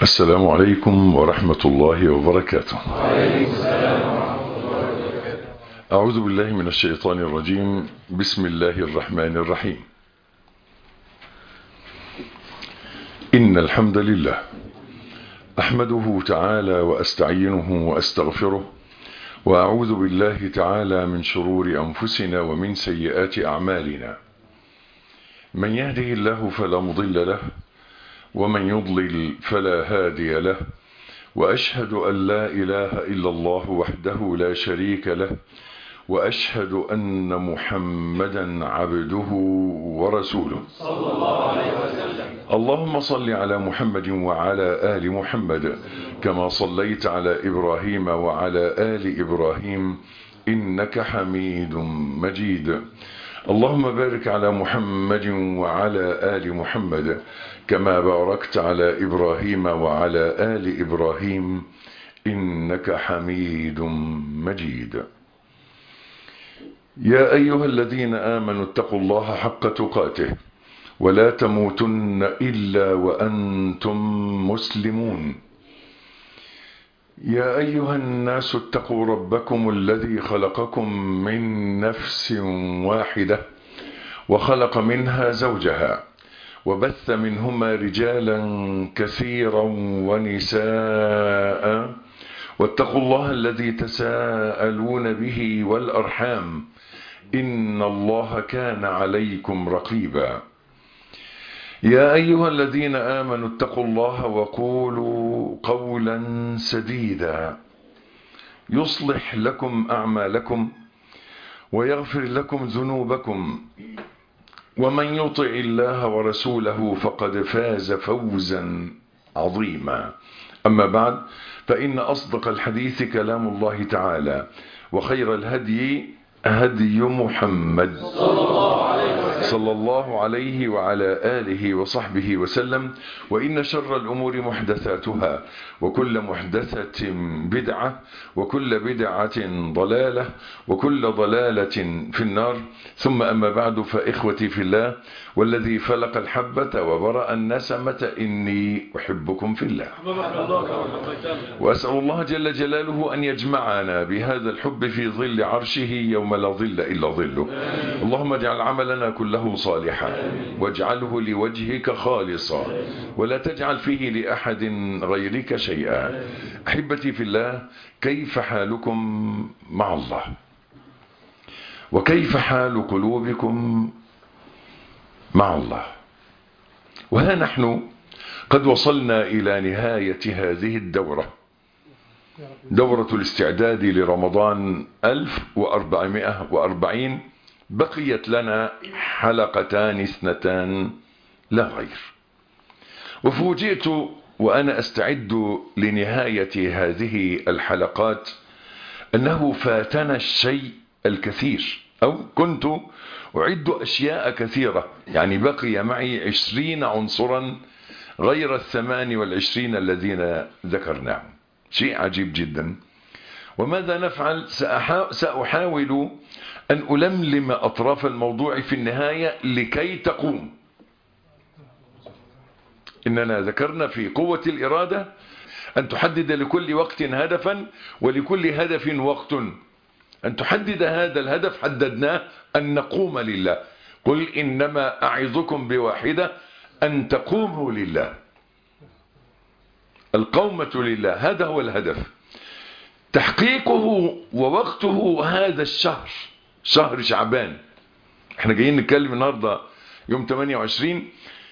السلام عليكم ورحمة الله وبركاته أعوذ بالله من الشيطان الرجيم بسم الله الرحمن الرحيم إن الحمد لله أحمده تعالى وأستعينه وأستغفره وأعوذ بالله تعالى من شرور أنفسنا ومن سيئات أعمالنا من يهده الله فلا مضل له ومن يضلل فلا هادي له وأشهد أن لا إله إلا الله وحده لا شريك له وأشهد أن محمدا عبده ورسوله صلى الله عليه وسلم اللهم صل على محمد وعلى آل محمد كما صليت على إبراهيم وعلى آل إبراهيم إنك حميد مجيد اللهم بارك على محمد وعلى آل محمد كما باركت على إبراهيم وعلى آل إبراهيم إنك حميد مجيد يا أيها الذين آمنوا اتقوا الله حق تقاته ولا تموتن إلا وأنتم مسلمون يا أيها الناس اتقوا ربكم الذي خلقكم من نفس واحدة وخلق منها زوجها وبث منهما رجالا كثيرا ونساء واتقوا الله الذي تساءلون به والأرحام إن الله كان عليكم رقيبا يا أيها الذين آمنوا اتقوا الله وقولوا قولا سديدا يصلح لكم أعمالكم ويغفر لكم ذنوبكم ومن يطع الله ورسوله فقد فاز فوزا عظيما أما بعد فإن أصدق الحديث كلام الله تعالى وخير الهدي هدي محمد صلى الله عليه وعلى آله وصحبه وسلم وإن شر الأمور محدثاتها وكل محدثة بدعة وكل بدعة ضلالة وكل ضلالة في النار ثم أما بعد فإخوتي في الله والذي فلق الحبة وبرأ النسمة إني أحبكم في الله وأسأل الله جل جلاله أن يجمعنا بهذا الحب في ظل عرشه يوم لا ظل إلا ظله اللهم اجعل عملنا كله صالحا واجعله لوجهك خالصا ولا تجعل فيه لأحد غيرك شيئا أحبتي في الله كيف حالكم مع الله وكيف حال قلوبكم مع الله وها نحن قد وصلنا إلى نهاية هذه الدورة دورة الاستعداد لرمضان 1440 بقيت لنا حلقتان اثنتان لا غير وفوجئت وأنا أستعد لنهاية هذه الحلقات أنه فاتنا الشيء الكثير أو كنت أعد أشياء كثيرة يعني بقي معي عشرين عنصرا غير الثمان والعشرين الذين ذكرناهم شيء عجيب جدا وماذا نفعل سأحاول أن ألملم أطراف الموضوع في النهاية لكي تقوم إننا ذكرنا في قوة الإرادة أن تحدد لكل وقت هدفا ولكل هدف وقت أن تحدد هذا الهدف حددناه أن نقوم لله قل إنما أعظكم بواحدة أن تقوموا لله القومة لله هذا هو الهدف تحقيقه ووقته هذا الشهر شهر شعبان احنا جايين نتكلم النهاردة يوم 28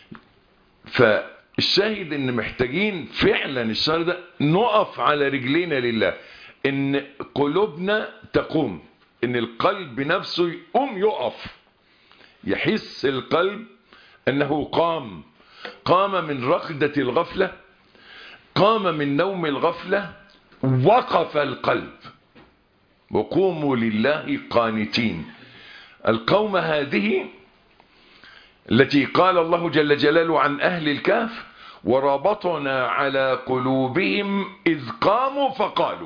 فالشاهد ان محتاجين فعلا الشهر ده نقف على رجلينا لله ان قلوبنا تقوم ان القلب نفسه يقوم يقف يحس القلب انه قام قام من رقدة الغفلة قام من نوم الغفلة وقف القلب وقوموا لله قانتين القوم هذه التي قال الله جل جلاله عن أهل الكهف وربطنا على قلوبهم إذ قاموا فقالوا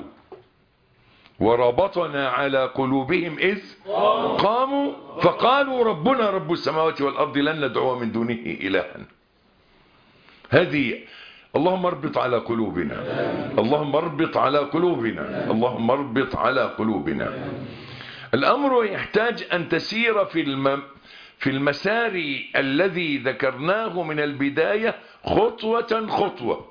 وربطنا على قلوبهم إذ قاموا فقالوا ربنا رب السماوات والأرض لن ندعو من دونه إلها هذه اللهم اربط على قلوبنا اللهم اربط على قلوبنا اللهم اربط على قلوبنا الأمر يحتاج أن تسير في الم... في المسار الذي ذكرناه من البداية خطوة خطوة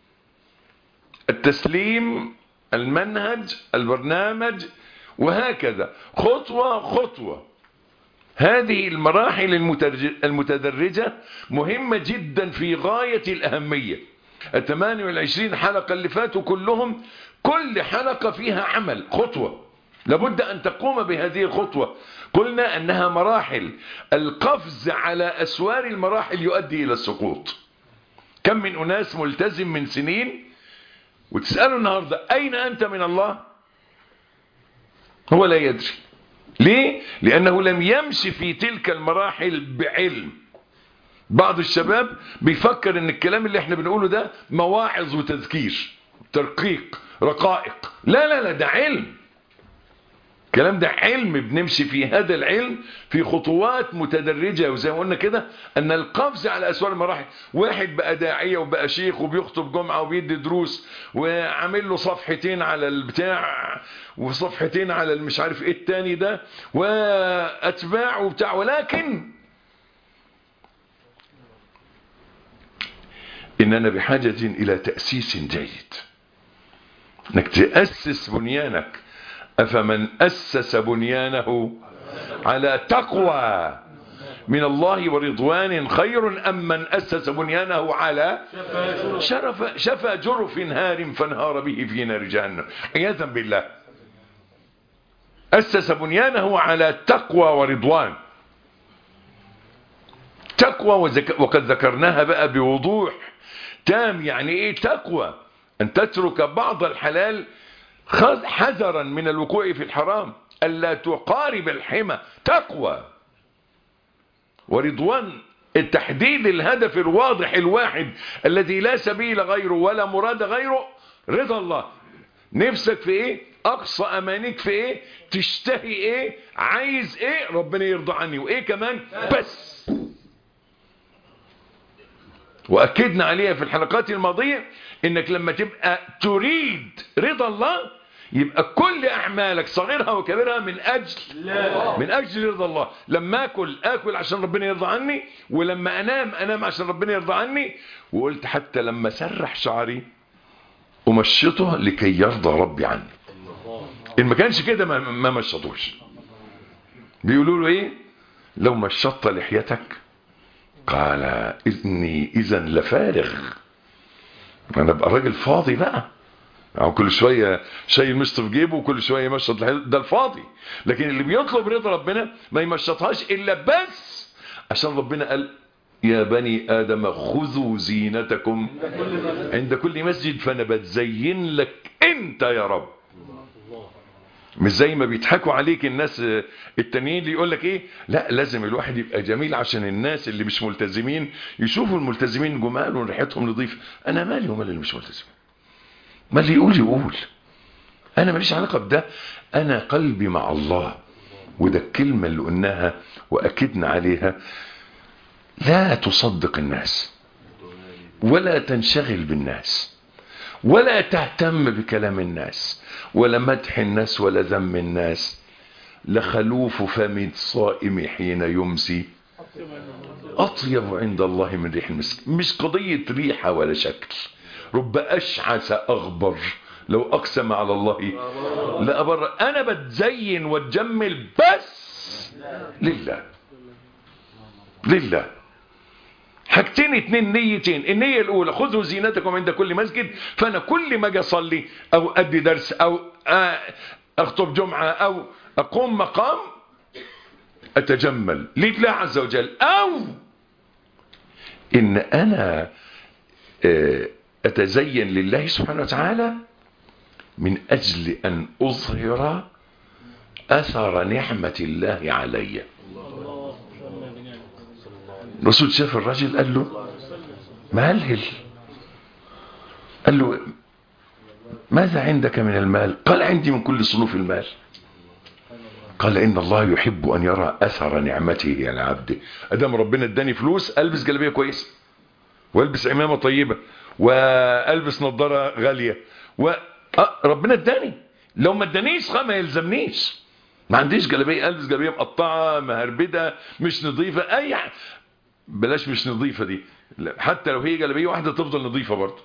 التسليم المنهج البرنامج وهكذا خطوة خطوة هذه المراحل المتدرجة مهمة جدا في غاية الأهمية الثمانية والعشرين حلقة اللي فاتوا كلهم كل حلقة فيها عمل خطوة لابد أن تقوم بهذه الخطوة قلنا أنها مراحل القفز على أسوار المراحل يؤدي إلى السقوط كم من أناس ملتزم من سنين وتسأله النهاردة أين أنت من الله هو لا يدري ليه لأنه لم يمشي في تلك المراحل بعلم بعض الشباب بيفكر ان الكلام اللي احنا بنقوله ده مواعظ وتذكير ترقيق رقائق لا لا لا ده علم الكلام ده علم بنمشي في هذا العلم في خطوات متدرجة وزي ما قلنا كده ان القفز على اسوار المراحل واحد بقى داعية وبقى شيخ وبيخطب جمعة وبيدي دروس وعامل له صفحتين على البتاع وصفحتين على المش عارف ايه التاني ده واتباع وبتاع ولكن اننا بحاجة الى تأسيس جيد انك تأسس بنيانك افمن اسس بنيانه على تقوى من الله ورضوان خير ام من اسس بنيانه على شرف شفا جرف هار فانهار به في نار جهنم عياذا بالله اسس بنيانه على تقوى ورضوان تقوى وقد ذكرناها بقى بوضوح تام يعني ايه تقوى ان تترك بعض الحلال حذرا من الوقوع في الحرام ألا تقارب الحمى تقوى ورضوان التحديد الهدف الواضح الواحد الذي لا سبيل غيره ولا مراد غيره رضا الله نفسك في ايه اقصى امانيك في ايه تشتهي ايه عايز ايه ربنا يرضى عني وايه كمان بس واكدنا عليها في الحلقات الماضية انك لما تبقى تريد رضا الله يبقى كل اعمالك صغيرها وكبيرها من اجل لا. من اجل رضا الله لما اكل اكل عشان ربنا يرضى عني ولما انام انام عشان ربنا يرضى عني وقلت حتى لما سرح شعري امشطه لكي يرضى ربي عني ان ما كانش كده ما, ما مشطوش بيقولوا له ايه لو مشطت لحيتك قال إني إذا لفارغ أنا أبقى راجل فاضي بقى يعني كل شوية شايل مشط في جيبه وكل شوية يمشط ده الفاضي لكن اللي بيطلب رضا ربنا ما يمشطهاش إلا بس عشان ربنا قال يا بني آدم خذوا زينتكم عند كل مسجد فأنا بتزين لك أنت يا رب مش زي ما بيضحكوا عليك الناس التانيين اللي يقول لك ايه لا لازم الواحد يبقى جميل عشان الناس اللي مش ملتزمين يشوفوا الملتزمين جمال وريحتهم نظيفه انا مالي ومال اللي مش ملتزمين ما اللي يقول يقول انا ماليش علاقه بده انا قلبي مع الله وده الكلمه اللي قلناها واكدنا عليها لا تصدق الناس ولا تنشغل بالناس ولا تهتم بكلام الناس ولا مدح الناس ولا ذم الناس لخلوف فم الصائم حين يمسي أطيب عند الله من ريح المسك مش قضية ريحة ولا شكل رب أشعث أغبر لو أقسم على الله لا أبر أنا بتزين واتجمل بس لله لله حاجتين اتنين نيتين النية الاولى خذوا زينتكم عند كل مسجد فانا كل ما اجي اصلي او ادي درس او اخطب جمعة او اقوم مقام اتجمل لله عز وجل او ان انا اتزين لله سبحانه وتعالى من اجل ان اظهر اثر نعمة الله عليّ الرسول شاف الراجل قال له مهلهل قال له ماذا عندك من المال قال عندي من كل صنوف المال قال إن الله يحب أن يرى أثر نعمته على عبده أدام ربنا اداني فلوس ألبس جلبية كويسة والبس عمامة طيبة والبس نظاره غاليه و آه، ربنا اداني لو ما ادانيش خ- ما يلزمنيش ما عنديش جلابيه البس جلابيه مقطعه مهربده مش نظيفه اي ح- بلاش مش نظيفه دي لا، حتى لو هي جلابيه واحده تفضل نظيفه برضه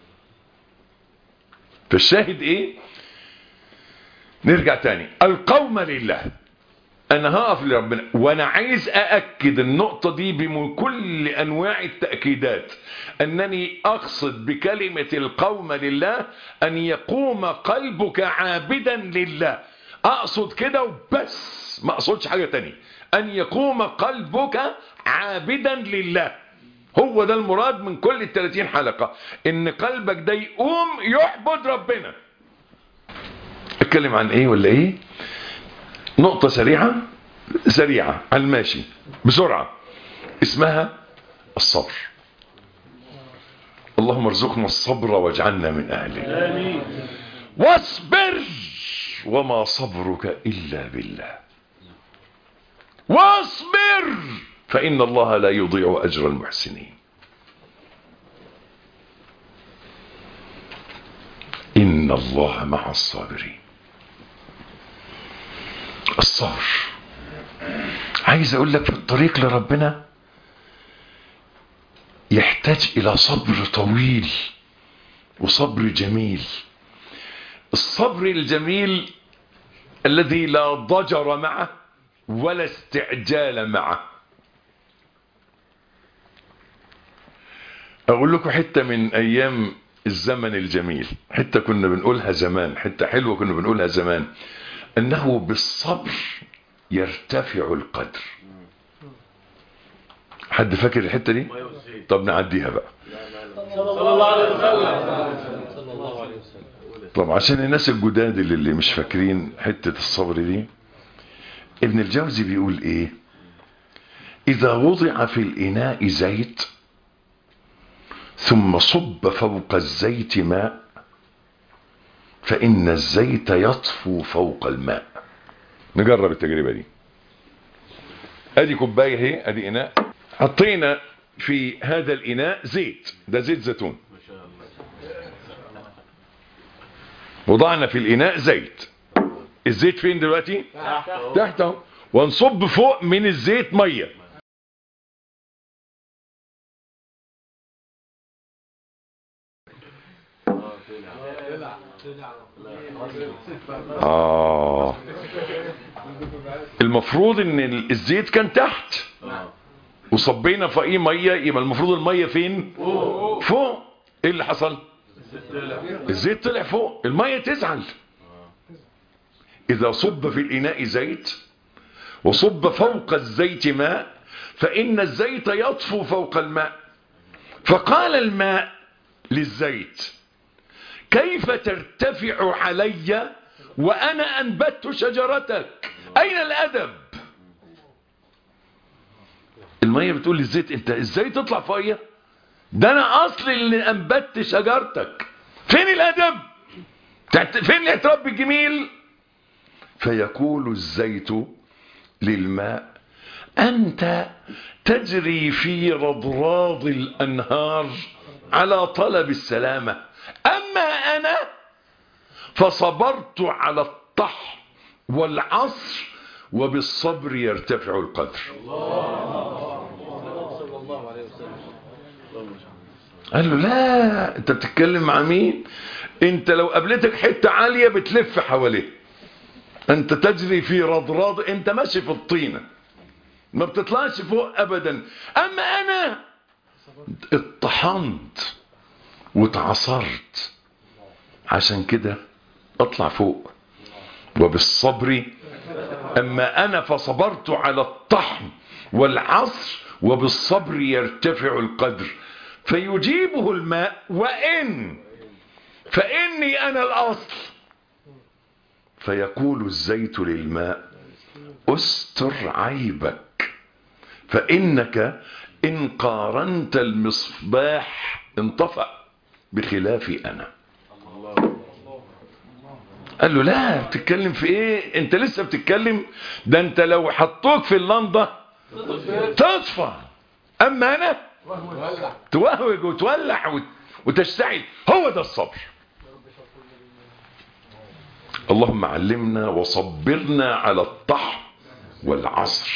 فالشاهد ايه نرجع تاني القوم لله انا هقف لربنا وانا عايز ااكد النقطة دي بكل انواع التأكيدات انني اقصد بكلمة القوم لله ان يقوم قلبك عابدا لله اقصد كده وبس ما اقصدش حاجة تانية ان يقوم قلبك عابدا لله هو ده المراد من كل الثلاثين حلقة ان قلبك ده يقوم يعبد ربنا اتكلم عن ايه ولا ايه نقطة سريعة سريعة على الماشي بسرعة اسمها الصبر اللهم ارزقنا الصبر واجعلنا من اهله آمين واصبر وما صبرك إلا بالله واصبر فإن الله لا يضيع أجر المحسنين إن الله مع الصابرين الصبر عايز أقول لك في الطريق لربنا يحتاج إلى صبر طويل وصبر جميل الصبر الجميل الذي لا ضجر معه ولا استعجال معه اقول لكم حتة من ايام الزمن الجميل حتة كنا بنقولها زمان حتة حلوة كنا بنقولها زمان انه بالصبر يرتفع القدر حد فاكر الحتة دي طب نعديها بقى صلى الله عليه وسلم صلى الله عليه وسلم طب عشان الناس الجداد اللي, اللي مش فاكرين حتة الصبر دي ابن الجوزي بيقول ايه اذا وضع في الاناء زيت ثم صب فوق الزيت ماء فان الزيت يطفو فوق الماء نجرب التجربة دي ادي كوباية اهي ادي اناء حطينا في هذا الاناء زيت ده زيت زيتون وضعنا في الاناء زيت الزيت فين دلوقتي تحت اهو ونصب فوق من الزيت ميه آه المفروض ان الزيت كان تحت وصبينا فوقيه ميه يبقى المفروض الميه فين فوق ايه اللي حصل الزيت طلع فوق الميه تزعل اذا صب في الاناء زيت وصب فوق الزيت ماء فان الزيت يطفو فوق الماء فقال الماء للزيت كيف ترتفع علي وانا انبت شجرتك اين الادب الميه بتقول للزيت انت ازاي تطلع فوقيا ده انا اصلي اللي انبت شجرتك فين الادب تعت- فين الاعتراف بالجميل فيقول الزيت للماء انت تجري في رضراض الانهار على طلب السلامه اما انا فصبرت على الطح والعصر وبالصبر يرتفع القدر صلى الله عليه وسلم قال له لا انت بتتكلم مع مين انت لو قابلتك حتة عالية بتلف حواليه انت تجري في رضراض انت ماشي في الطينة ما بتطلعش فوق ابدا اما انا اتطحنت واتعصرت عشان كده اطلع فوق وبالصبر اما انا فصبرت على الطحن والعصر وبالصبر يرتفع القدر فيجيبه الماء وان فاني انا الاصل فيقول الزيت للماء استر عيبك فانك ان قارنت المصباح انطفأ بخلافي انا قال له لا بتتكلم في ايه انت لسه بتتكلم ده انت لو حطوك في اللنضة تطفى اما انا توهوج وتولع وت... وتشتعل هو ده الصبر اللهم علمنا وصبرنا على الطحن والعصر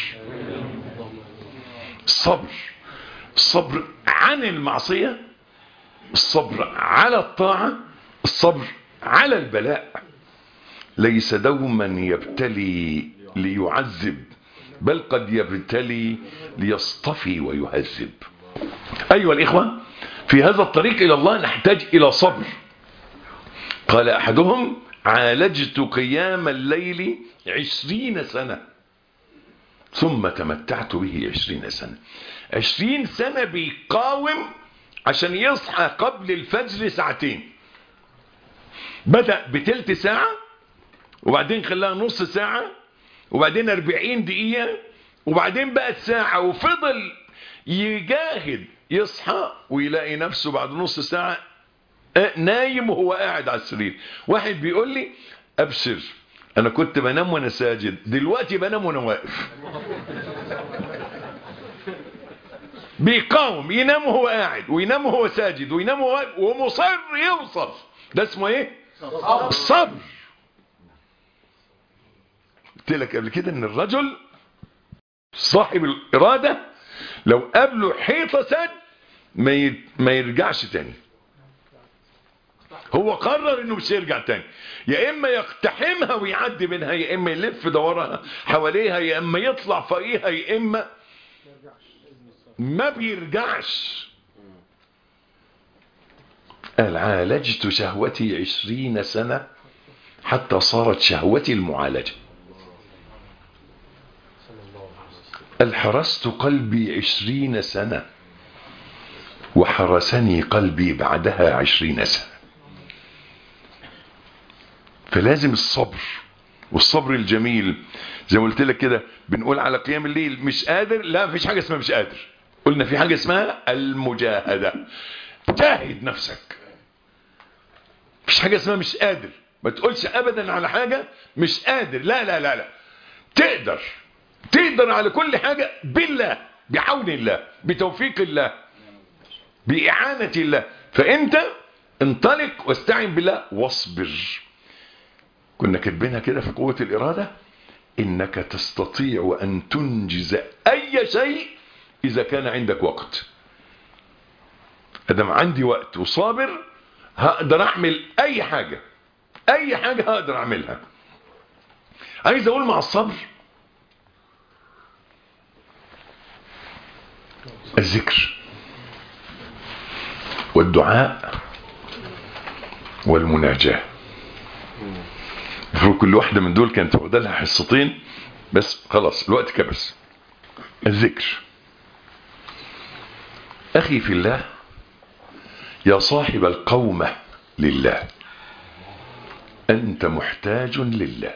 الصبر الصبر عن المعصية الصبر على الطاعة الصبر على البلاء ليس دوما يبتلي ليعذب بل قد يبتلي ليصطفي ويهذب أيها الإخوة في هذا الطريق إلى الله نحتاج إلى صبر قال أحدهم عالجت قيام الليل عشرين سنة ثم تمتعت به عشرين سنة عشرين سنة بيقاوم عشان يصحى قبل الفجر ساعتين بدأ بتلت ساعة وبعدين خلاها نص ساعة وبعدين أربعين دقيقة وبعدين بقت ساعة وفضل يجاهد يصحى ويلاقي نفسه بعد نص ساعة نايم وهو قاعد على السرير واحد بيقول لي أبشر أنا كنت بنام وأنا ساجد دلوقتي بنام وأنا واقف بيقاوم ينام وهو قاعد وينام وهو ساجد وينام وهو واقف ومصر يوصل ده اسمه ايه الصبر قلت لك قبل كده ان الرجل صاحب الإرادة لو قابله حيطة سد ما ي- ما يرجعش تاني هو قرر انه مش هيرجع تاني يا اما يقتحمها ويعدي منها يا اما يلف دورها حواليها يا اما يطلع فوقيها يا اما ما بيرجعش قال عالجت شهوتي عشرين سنة حتى صارت شهوتي المعالجة قال حرست قلبي عشرين سنة وحرسني قلبي بعدها عشرين سنة فلازم الصبر والصبر الجميل زي ما قلت لك كده بنقول على قيام الليل مش قادر لا مفيش حاجة اسمها مش قادر قلنا في حاجة اسمها المجاهدة جاهد نفسك مفيش حاجة اسمها مش قادر ما تقولش ابدا على حاجة مش قادر لا لا لا لا تقدر تقدر على كل حاجة بالله بعون الله بتوفيق الله بإعانة الله فأنت انطلق واستعن بالله واصبر كنا كاتبينها كده في قوة الإرادة إنك تستطيع أن تنجز أي شيء إذا كان عندك وقت أدم عندي وقت وصابر هقدر أعمل أي حاجة أي حاجة هقدر أعملها عايز أقول مع الصبر الذكر والدعاء والمناجاة المفروض كل واحدة من دول كانت واخده لها حصتين بس خلاص الوقت كبس الذكر أخي في الله يا صاحب القومة لله أنت محتاج لله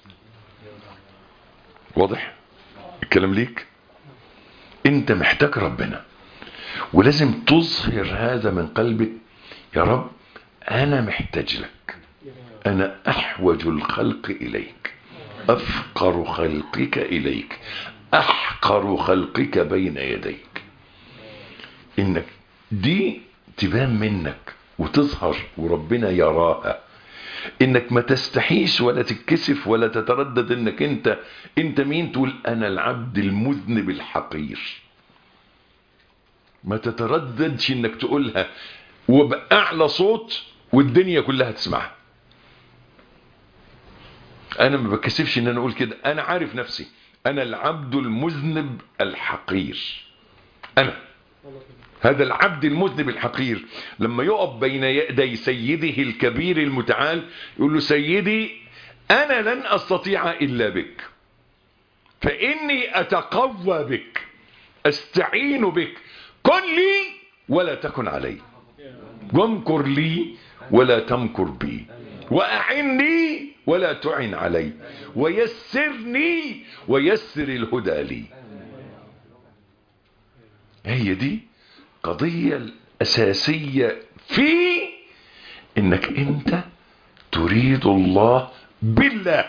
واضح الكلام ليك انت محتاج ربنا ولازم تظهر هذا من قلبك يا رب انا محتاج لك انا احوج الخلق اليك افقر خلقك اليك احقر خلقك بين يديك انك دي تبان منك وتظهر وربنا يراها انك ما تستحيش ولا تتكسف ولا تتردد انك انت انت مين تقول انا العبد المذنب الحقير ما تترددش انك تقولها وبأعلى صوت والدنيا كلها تسمعها انا ما بكسفش ان انا اقول كده انا عارف نفسي انا العبد المذنب الحقير انا هذا العبد المذنب الحقير لما يقف بين يدي سيده الكبير المتعال يقول له سيدي أنا لن أستطيع إلا بك فإني أتقوى بك أستعين بك كن لي ولا تكن علي وامكر لي ولا تمكر بي وأعني ولا تعن علي ويسرني ويسر الهدى لي هي دي قضية الأساسية في إنك أنت تريد الله بالله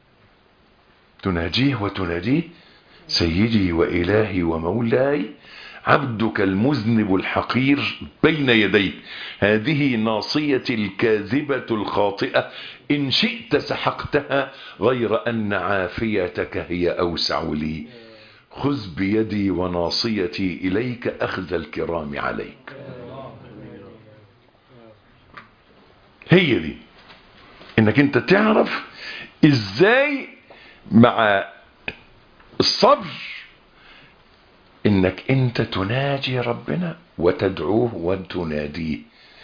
تناجيه وتناديه سيدي وإلهي ومولاي عبدك المذنب الحقير بين يديك هذه ناصيتي الكاذبة الخاطئة إن شئت سحقتها غير أن عافيتك هي أوسع لي خذ بيدي وناصيتي إليك أخذ الكرام عليك هي دي انك انت تعرف ازاي مع الصبر انك انت تناجي ربنا وتدعوه وتناديه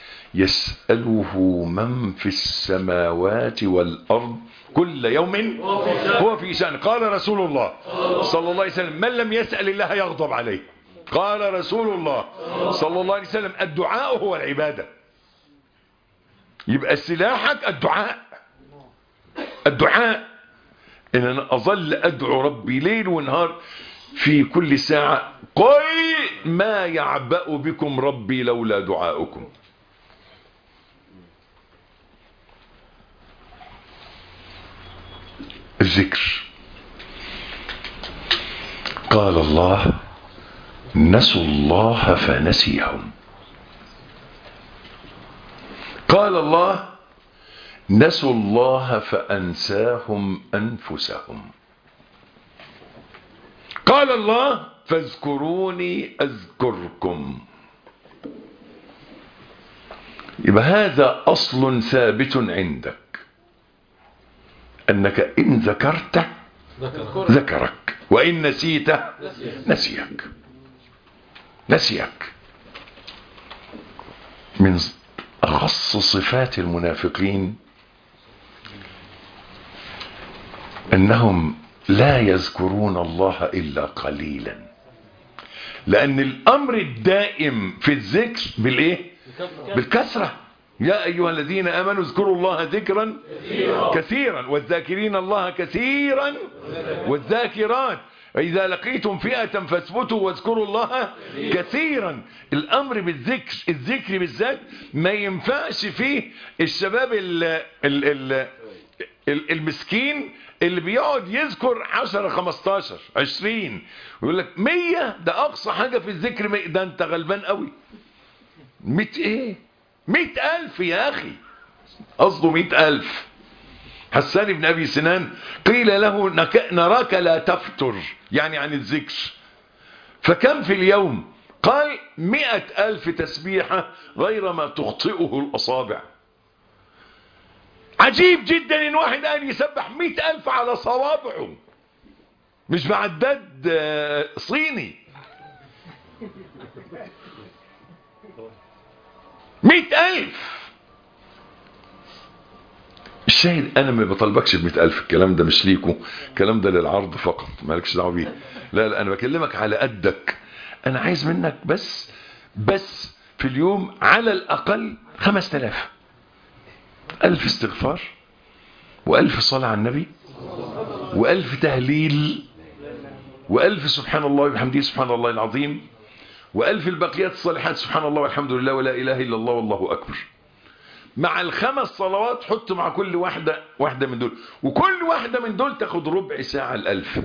يسأله من في السماوات والأرض كل يوم هو في شأن قال رسول الله صلى الله عليه وسلم من لم يسأل الله يغضب عليه قال رسول الله صلى الله عليه وسلم الدعاء هو العبادة يبقى سلاحك الدعاء الدعاء ان انا اظل ادعو ربي ليل ونهار في كل ساعة قل ما يعبأ بكم ربي لولا دعاؤكم الذكر قال الله نسوا الله فنسيهم قال الله نسوا الله فأنساهم أنفسهم قال الله فاذكروني أذكركم يبقى هذا أصل ثابت عندك أنك إن ذكرته ذكرك وإن نسيته نسيك نسيك من أخص صفات المنافقين أنهم لا يذكرون الله إلا قليلا لأن الأمر الدائم في الذكر بالإيه؟ بالكثرة يا أيها الذين آمنوا اذكروا الله ذكرا كثيرا والذاكرين الله كثيرا والذاكرات إذا لقيتم فئة فاثبتوا واذكروا الله كثيرا الأمر بالذكر الذكر بالذات ما ينفعش فيه الشباب ال ال ال المسكين اللي بيقعد يذكر 10 15 20 ويقول لك 100 ده أقصى حاجة في الذكر 100 ده أنت غلبان قوي 100 إيه 100 ألف يا أخي قصده 100 ألف حسان بن أبي سنان قيل له نراك لا تفتر يعني عن الذكر فكم في اليوم قال مئة ألف تسبيحة غير ما تخطئه الأصابع عجيب جدا ان واحد قال يسبح مئة ألف على صوابعه مش بعداد صيني مئة ألف الشاهد انا ما بطلبكش ب ألف الكلام ده مش ليكو الكلام ده للعرض فقط مالكش دعوه بيه لا لا انا بكلمك على قدك انا عايز منك بس بس في اليوم على الاقل 5000 ألف استغفار وألف صلاة على النبي وألف تهليل وألف سبحان الله وبحمده سبحان الله العظيم وألف البقيات الصالحات سبحان الله والحمد لله ولا إله إلا الله والله أكبر مع الخمس صلوات حط مع كل واحدة واحدة من دول وكل واحدة من دول تاخد ربع ساعة الألف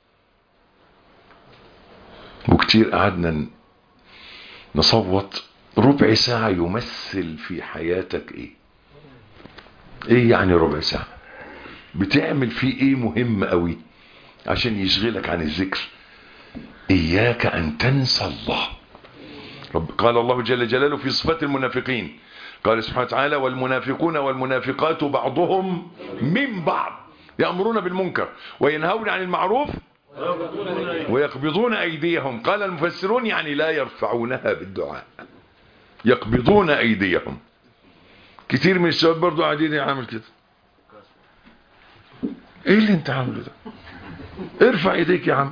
وكتير قعدنا نصوت ربع ساعة يمثل في حياتك ايه ايه يعني ربع ساعة بتعمل فيه ايه مهم قوي عشان يشغلك عن الذكر اياك ان تنسى الله رب قال الله جل جلاله في صفات المنافقين قال سبحانه وتعالى والمنافقون والمنافقات بعضهم من بعض يأمرون بالمنكر وينهون عن المعروف ويقبضون أيديهم قال المفسرون يعني لا يرفعونها بالدعاء يقبضون أيديهم كتير من الشباب برضو قاعدين يعمل كده ايه اللي انت عامله ده ارفع ايديك يا عم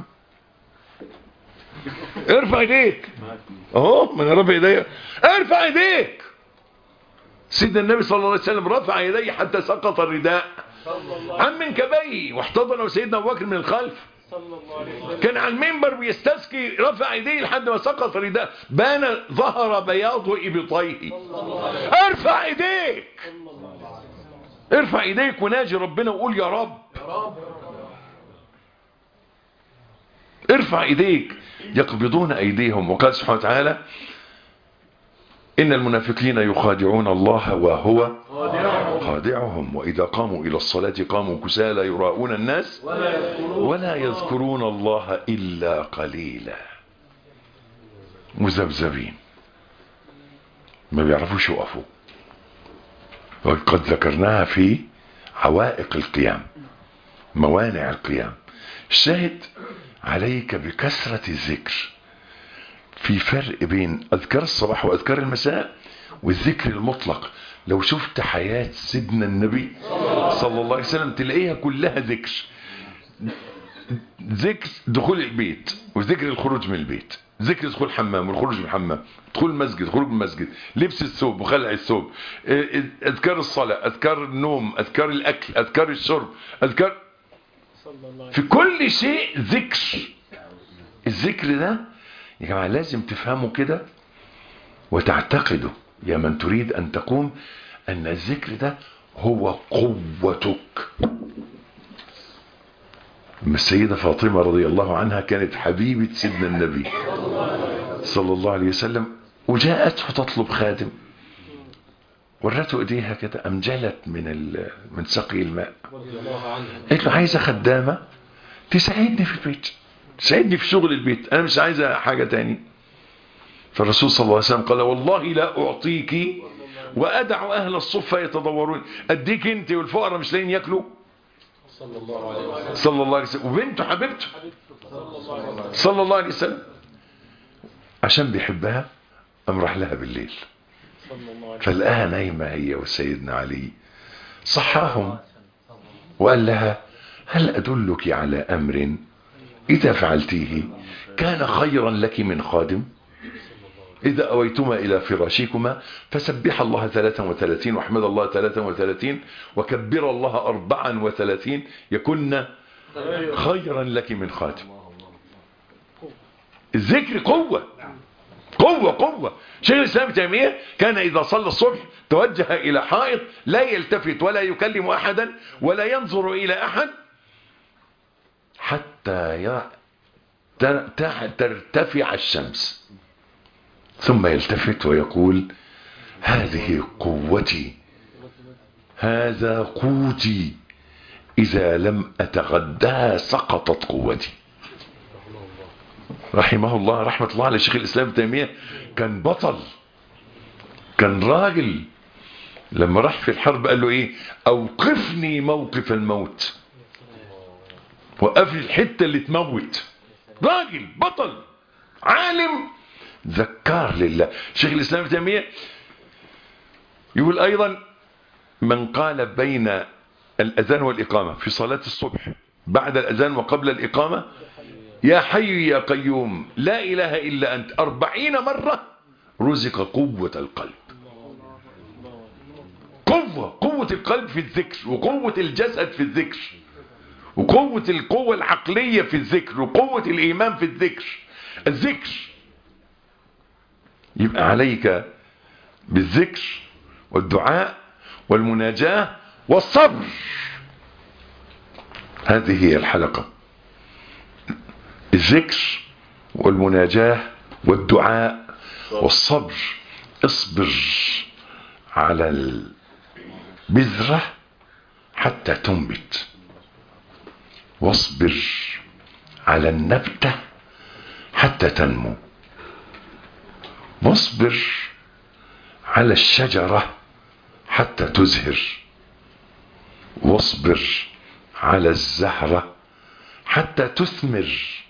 ارفع ايديك اهو من رفع ايديك ارفع ايديك سيدنا النبي صلى الله عليه وسلم رفع يديه حتى سقط الرداء عن منكبيه واحتضنه سيدنا ابو بكر من الخلف كان على المنبر بيستسقي رفع يديه لحد ما سقط رداء بان ظهر بياض ابطيه ارفع ايديك ارفع ايديك وناجي ربنا وقول يا رب ارفع ايديك يقبضون ايديهم وقال سبحانه وتعالى ان المنافقين يخادعون الله وهو خادعهم واذا قاموا الى الصلاة قاموا كسالى يراؤون الناس ولا يذكرون الله الا قليلا مذبذبين ما بيعرفوش يقفوا وقد ذكرناها في عوائق القيام موانع القيام الشاهد عليك بكثرة الذكر في فرق بين أذكار الصباح وأذكار المساء والذكر المطلق لو شفت حياة سيدنا النبي صلى الله عليه وسلم تلاقيها كلها ذكر ذكر دخول البيت وذكر الخروج من البيت ذكر دخول الحمام والخروج من الحمام دخول المسجد خروج من المسجد لبس الثوب وخلع الثوب اذكار الصلاة اذكار النوم اذكار الاكل اذكار الشرب اذكار في كل شيء ذكر الذكر ده يا جماعة لازم تفهموا كده وتعتقدوا يا من تريد ان تقوم ان الذكر ده هو قوتك السيدة فاطمة رضي الله عنها كانت حبيبة سيدنا النبي صلى الله عليه وسلم وجاءته تطلب خادم ورته ايديها كده امجلت من ال... من سقي الماء قالت له عايزه خدامه تساعدني في البيت تساعدني في شغل البيت انا مش عايزه حاجه تاني فالرسول صلى الله عليه وسلم قال والله لا اعطيك وادع اهل الصفه يتضورون اديك انت والفقراء مش لاقيين ياكلوا صلى الله عليه وسلم صلى الله عليه وسلم وبنته حبيبته صلى الله عليه وسلم عشان بيحبها قام راح لها بالليل صلى الله عليه فلقاها نايمة هي وسيدنا علي صحاهم وقال لها هل أدلك على أمر إذا فعلتيه كان خيرا لك من خادم إذا أويتما إلى فراشكما فسبح الله 33 واحمد الله 33 وكبر الله 34 يكن خيرا لك من خاتم الذكر قوة قوة قوة شيخ الإسلام تيمية كان إذا صلى الصبح توجه إلى حائط لا يلتفت ولا يكلم أحدا ولا ينظر إلى أحد حتى ي... تر... تع- ترتفع الشمس ثم يلتفت ويقول هذه قوتي هذا قوتي إذا لم أتغداها سقطت قوتي رحمه الله رحمة الله على شيخ الإسلام ابن تيمية كان بطل كان راجل لما راح في الحرب قال له ايه اوقفني موقف الموت وقفني الحتة اللي تموت راجل بطل عالم ذكار لله شيخ الإسلام ابن تيمية يقول أيضا من قال بين الأذان والإقامة في صلاة الصبح بعد الأذان وقبل الإقامة يا حي يا قيوم لا إله إلا أنت أربعين مرة رزق قوة القلب قوة قوة القلب في الذكر وقوة الجسد في الذكر وقوة القوة العقلية في الذكر وقوة الإيمان في الذكر الذكر يبقى عليك بالذكر والدعاء والمناجاة والصبر هذه هي الحلقة الذكر والمناجاة والدعاء والصبر اصبر على البذرة حتى تنبت واصبر على النبتة حتى تنمو واصبر على الشجرة حتى تزهر واصبر على الزهرة حتى تثمر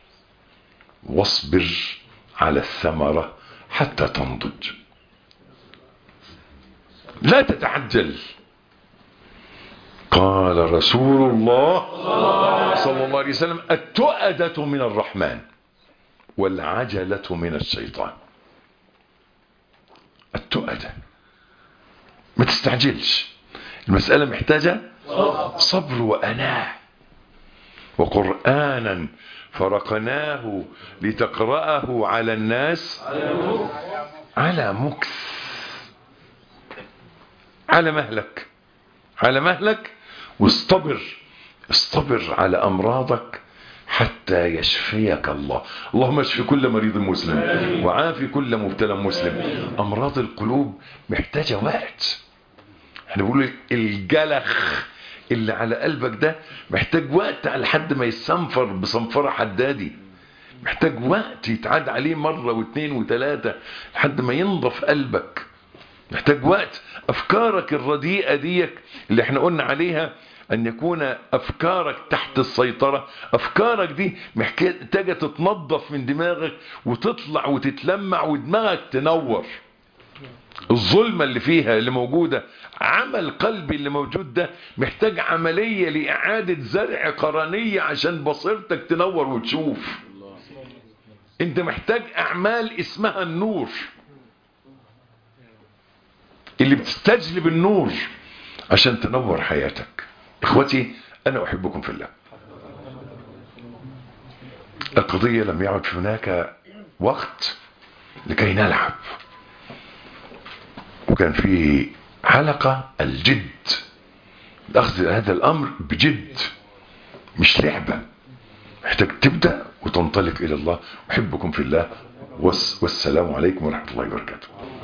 واصبر على الثمرة حتى تنضج لا تتعجل قال رسول الله صلى الله عليه وسلم التؤدة من الرحمن والعجلة من الشيطان التؤدة ما تستعجلش المسألة محتاجة صبر وأناة وقرآنا فرقناه لتقرأه على الناس على مكث على مهلك على مهلك واصطبر اصطبر على أمراضك حتى يشفيك الله اللهم اشف كل مريض مسلم وعافي كل مبتلى مسلم أمراض القلوب محتاجة وقت احنا بنقول الجلخ اللي على قلبك ده محتاج وقت لحد ما يصنفر بصنفرة حدادي محتاج وقت يتعاد عليه مرة واثنين وثلاثة لحد ما ينضف قلبك محتاج وقت أفكارك الرديئة ديك اللي احنا قلنا عليها أن يكون أفكارك تحت السيطرة أفكارك دي محتاجة تتنظف من دماغك وتطلع وتتلمع ودماغك تنور الظلمة اللي فيها اللي موجودة عمل قلبي اللي موجود ده محتاج عملية لإعادة زرع قرنية عشان بصيرتك تنور وتشوف انت محتاج أعمال اسمها النور اللي بتستجلب النور عشان تنور حياتك اخوتي انا احبكم في الله القضية لم يعد هناك وقت لكي نلعب وكان في حلقة الجد الاخذ هذا الامر بجد مش لعبة محتاج تبدأ وتنطلق الى الله احبكم في الله والسلام عليكم ورحمة الله وبركاته